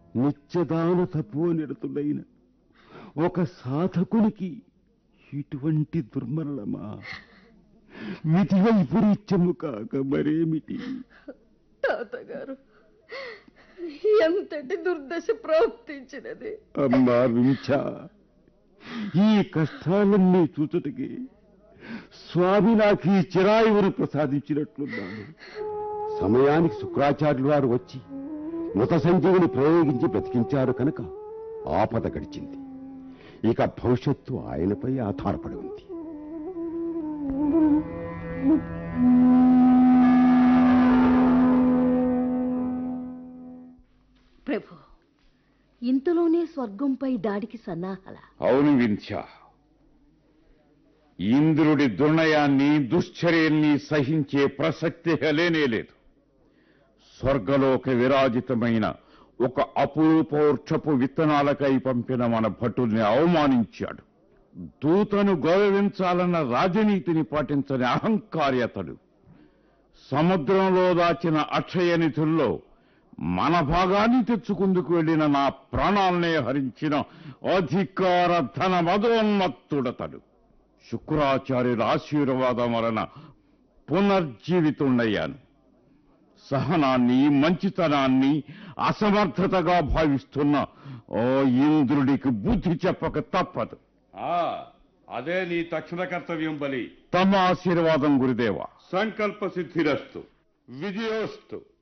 నిత్యదాన తపోనిరతుడైన ఒక సాధకునికి ఇటువంటి దుర్మరణమా విధి వైపరీత్యము కాక మరేమిటి తాతగారు ఎంతటి దుర్దశ ప్రవర్తించినది అమ్మా వింఛ ఈ కష్టాలన్నీ చూచుటకి స్వామి నాకు ఈ చిరాయువును ప్రసాదించినట్లున్నాడు సమయానికి శుక్రాచార్యులు వారు వచ్చి మృత సంజీవిని ప్రయోగించి బ్రతికించారు కనుక ఆపద గడిచింది ఇక భవిష్యత్తు ఆయనపై ఆధారపడి ఉంది ప్రభు ఇంతలోనే స్వర్గంపై దాడికి సన్నాహల అవును వింధ్య ఇంద్రుడి దుర్ణయాన్ని దుశ్చర్యల్ని సహించే ప్రసక్తి లేనే లేదు స్వర్గలోక విరాజితమైన ఒక అపూర్వోక్షపు విత్తనాలకై పంపిన మన భటుల్ని అవమానించాడు దూతను గౌరవించాలన్న రాజనీతిని పాటించని అహంకారి అతడు సముద్రంలో దాచిన అక్షయ నిధుల్లో మన భాగాన్ని తెచ్చుకుందుకు వెళ్లిన నా ప్రాణాలనే హరించిన అధికార ధన మదోన్మత్తుడతడు శుక్రాచార్యుల ఆశీర్వాదం వలన పునర్జీవితుండయ్యాను సహనాన్ని మంచితనాన్ని అసమర్థతగా భావిస్తున్న ఓ ఇంద్రుడికి బుద్ధి చెప్పక తప్పదు అదే నీ తక్షణ కర్తవ్యం బలి తమ ఆశీర్వాదం గురుదేవా సంకల్ప సిద్ధిరస్తు విజయోస్తు